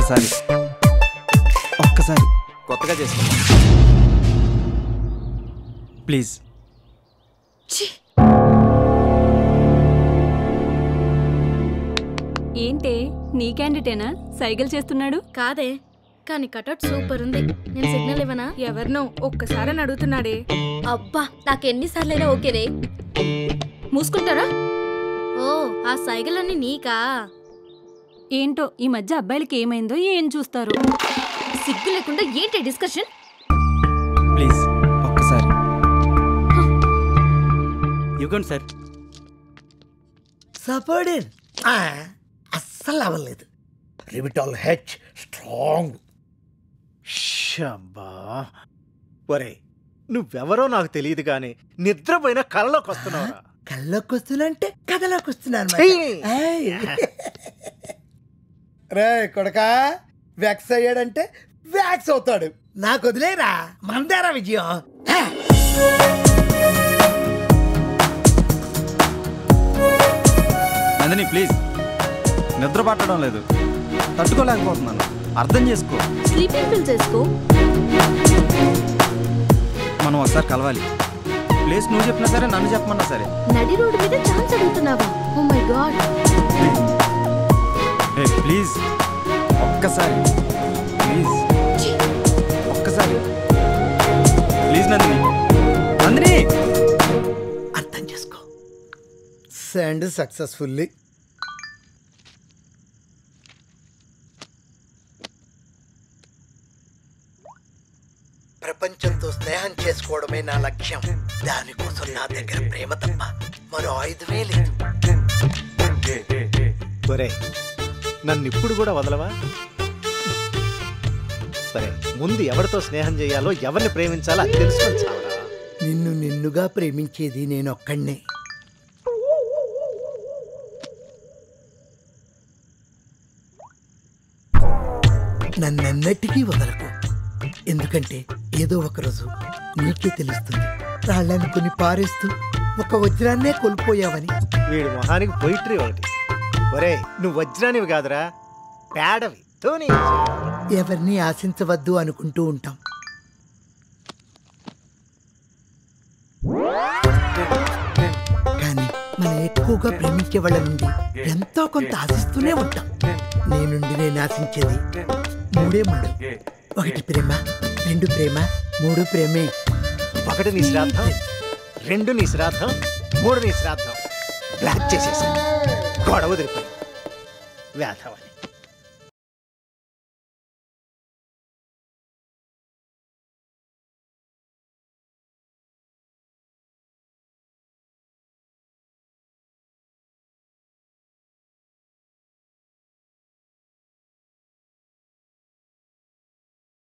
ఒక్కసారి ఒక్కసారి కొత్తగా చేసుకుందాం ప్లీజ్ ఏంటే నీ క్యాండిడేనా సైకిల్ చేస్తున్నాడు కాదే కానీ కటౌట్ సూపర్ ఉంది నేను సిగ్నల్ ఇవ్వనా ఎవరినో ఒక్కసారి అడుగుతున్నాడే అబ్బా నాకు ఎన్నిసార్లైనా ఓకేనే మూసుకుంటారా ఓ ఆ సైకిల్ అన్ని నీకా ఏంటో ఈ మధ్య అబ్బాయిలకి ఏమైందో ఏం చూస్తారు సిగ్గు లేకుండా ఏంటి డిస్కషన్ ప్లీజ్ ఒక్కసారి ఇవ్వండి సార్ సపోర్టెడ్ అస్సలు అవ్వలేదు రిబిటాల్ హెచ్ స్ట్రాంగ్ షబ్బా ఒరే నువ్వెవరో నాకు తెలియదు గాని నిద్రపోయిన కళ్ళలోకి వస్తున్నావురా కళ్ళలోకి వస్తున్నంటే కథలోకి వస్తున్నాను చెయ్యి. రే కొడక వ్యాక్స్ అయ్యాడంటే వ్యాక్స్ అవుతాడు నాకు వదిలేరా మందారా విజయం హే. నందిని ప్లీజ్ నిద్ర పట్టడం లేదు తట్టుకోలేకపోతున్నాను అర్థం చేసుకో స్లీపింగ్ పిల్ చేసుకో మనం ఒకసారి కలవాలి ప్లేస్ నువ్వు చెప్పినా సరే నన్ను చెప్పమన్నా సరే నడి రోడ్డు మీద ఛాన్స్ అడుగుతున్నావా ఓ మై గాడ్ ఏ ప్లీజ్ ఒక్కసారి ప్లీజ్ ఒక్కసారి ప్లీజ్ నందిని నందిని అర్థం చేసుకో సెండ్ సక్సెస్ఫుల్లీ ప్రపంచంతో స్నేహం చేసుకోవడమే నా లక్ష్యం దానికోసం నా దగ్గర ప్రేమ తప్ప మరో ఆయుధమే లేదు ఒరే నన్ను ఇప్పుడు కూడా వదలవా సరే ముందు ఎవరితో స్నేహం చేయాలో ఎవరిని ప్రేమించాలో అది తెలుసుకొని చావరా నిన్ను నిన్నుగా ప్రేమించేది నేను ఒక్కడినే నన్నెన్నటికీ వదలకు ఎందుకంటే ఏదో ఒక రోజు నీకే తెలుస్తుంది రాళ్ళనుకుని పారేస్తూ ఒక వజ్రాన్నే కోల్పోయావని వీడి మొహానికి పొయిట్రీ ఒకటి ఒరే నువ్వు వజ్రానివి కాదురా పేడవి తోని ఎవరిని ఆశించవద్దు అనుకుంటూ ఉంటాం కానీ మనం ఎక్కువగా ప్రేమించే వాళ్ళ నుండి ఎంతో కొంత ఆశిస్తూనే ఉంటాం నీ నుండి నేను ఆశించేది మూడే మూడు ఒకటి ప్రేమ రెండు ప్రేమ మూడు ప్రేమే ఒకటి నీ శ్రాద్ధం రెండు నీ శ్రాద్ధం మూడు నీ శ్రాద్ధం బ్లాక్ చేసేసా గొడవ వదిలిపోయి వేధవని